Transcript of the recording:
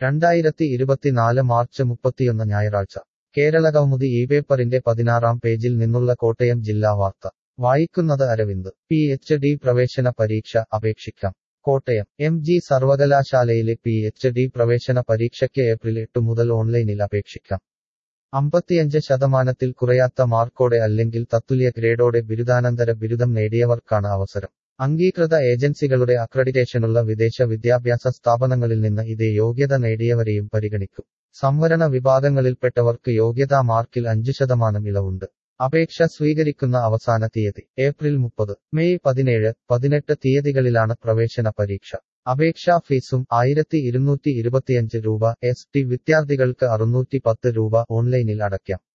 രണ്ടായിരത്തി ഇരുപത്തിനാല് മാർച്ച് മുപ്പത്തിയൊന്ന് ഞായറാഴ്ച കേരള കൗമുദി ഈ പേപ്പറിന്റെ പതിനാറാം പേജിൽ നിന്നുള്ള കോട്ടയം ജില്ലാ വാർത്ത വായിക്കുന്നത് അരവിന്ദ് പി എച്ച് ഡി പ്രവേശന പരീക്ഷ അപേക്ഷിക്കാം കോട്ടയം എം ജി സർവകലാശാലയിലെ പി എച്ച് ഡി പ്രവേശന പരീക്ഷയ്ക്ക് ഏപ്രിൽ എട്ട് മുതൽ ഓൺലൈനിൽ അപേക്ഷിക്കാം അമ്പത്തിയഞ്ച് ശതമാനത്തിൽ കുറയാത്ത മാർക്കോടെ അല്ലെങ്കിൽ തത്തുല്യ ഗ്രേഡോടെ ബിരുദാനന്തര ബിരുദം നേടിയവർക്കാണ് അവസരം അംഗീകൃത ഏജൻസികളുടെ അക്രഡിറ്റേഷനുള്ള വിദേശ വിദ്യാഭ്യാസ സ്ഥാപനങ്ങളിൽ നിന്ന് ഇതേ യോഗ്യത നേടിയവരെയും പരിഗണിക്കും സംവരണ വിഭാഗങ്ങളിൽപ്പെട്ടവർക്ക് യോഗ്യതാ മാർക്കിൽ അഞ്ചു ശതമാനം ഇളവുണ്ട് അപേക്ഷ സ്വീകരിക്കുന്ന അവസാന തീയതി ഏപ്രിൽ മുപ്പത് മെയ് പതിനേഴ് പതിനെട്ട് തീയതികളിലാണ് പ്രവേശന പരീക്ഷ അപേക്ഷാ ഫീസും ആയിരത്തി ഇരുന്നൂറ്റി ഇരുപത്തിയഞ്ച് രൂപ എസ് ടി വിദ്യാർത്ഥികൾക്ക് അറുന്നൂറ്റി പത്ത് രൂപ ഓൺലൈനിൽ അടയ്ക്കാം